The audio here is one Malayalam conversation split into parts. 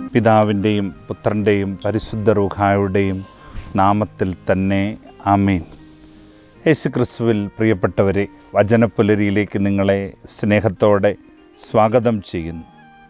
പിതാവിൻ്റെയും പുത്രൻ്റെയും പരിശുദ്ധ റൂഹായുടെയും നാമത്തിൽ തന്നെ ആമേൻ യേശു ക്രിസ്തുവിൽ പ്രിയപ്പെട്ടവരെ വചനപ്പുലരിയിലേക്ക് നിങ്ങളെ സ്നേഹത്തോടെ സ്വാഗതം ചെയ്യുന്നു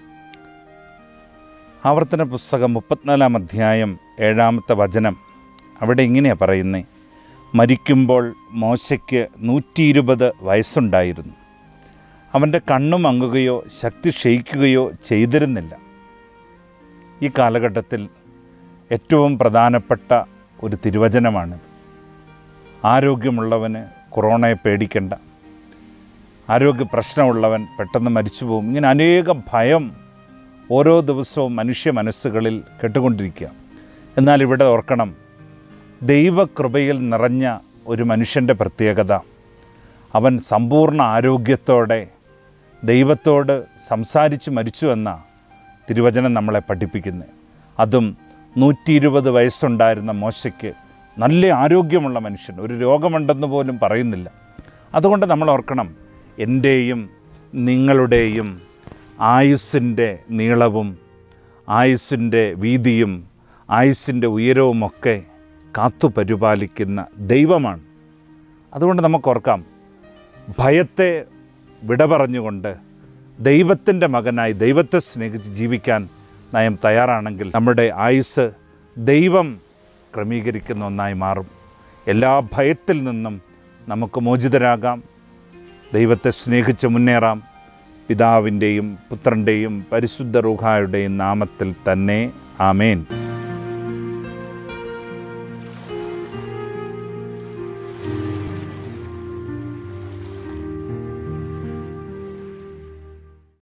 ആവർത്തന പുസ്തകം മുപ്പത്തിനാലാം അധ്യായം ഏഴാമത്തെ വചനം അവിടെ ഇങ്ങനെയാണ് പറയുന്നത് മരിക്കുമ്പോൾ മോശയ്ക്ക് നൂറ്റി ഇരുപത് വയസ്സുണ്ടായിരുന്നു അവൻ്റെ കണ്ണു മങ്ങുകയോ ശക്തി ക്ഷയിക്കുകയോ ചെയ്തിരുന്നില്ല ഈ കാലഘട്ടത്തിൽ ഏറ്റവും പ്രധാനപ്പെട്ട ഒരു തിരുവചനമാണിത് ആരോഗ്യമുള്ളവന് കൊറോണയെ പേടിക്കണ്ട ആരോഗ്യ പ്രശ്നമുള്ളവൻ പെട്ടെന്ന് മരിച്ചു പോകും ഇങ്ങനെ അനേകം ഭയം ഓരോ ദിവസവും മനുഷ്യ മനസ്സുകളിൽ കേട്ടുകൊണ്ടിരിക്കുക എന്നാൽ ഇവിടെ ഓർക്കണം ദൈവകൃപയിൽ നിറഞ്ഞ ഒരു മനുഷ്യൻ്റെ പ്രത്യേകത അവൻ സമ്പൂർണ്ണ ആരോഗ്യത്തോടെ ദൈവത്തോട് സംസാരിച്ച് മരിച്ചു എന്ന തിരുവചനം നമ്മളെ പഠിപ്പിക്കുന്നത് അതും നൂറ്റി ഇരുപത് വയസ്സുണ്ടായിരുന്ന മോശയ്ക്ക് നല്ല ആരോഗ്യമുള്ള മനുഷ്യൻ ഒരു രോഗമുണ്ടെന്ന് പോലും പറയുന്നില്ല അതുകൊണ്ട് നമ്മൾ ഓർക്കണം എൻ്റെയും നിങ്ങളുടെയും ആയുസ്സിൻ്റെ നീളവും ആയുസ്സിൻ്റെ വീതിയും ആയുസ്സിൻ്റെ ഉയരവുമൊക്കെ കാത്തു പരിപാലിക്കുന്ന ദൈവമാണ് അതുകൊണ്ട് നമുക്കോർക്കാം ഭയത്തെ വിട പറഞ്ഞുകൊണ്ട് ദൈവത്തിൻ്റെ മകനായി ദൈവത്തെ സ്നേഹിച്ച് ജീവിക്കാൻ നയം തയ്യാറാണെങ്കിൽ നമ്മുടെ ആയുസ് ദൈവം ക്രമീകരിക്കുന്ന ഒന്നായി മാറും എല്ലാ ഭയത്തിൽ നിന്നും നമുക്ക് മോചിതരാകാം ദൈവത്തെ സ്നേഹിച്ച് മുന്നേറാം പിതാവിൻ്റെയും പുത്രൻ്റെയും പരിശുദ്ധ റൂഹായുടെയും നാമത്തിൽ തന്നെ ആമേൻ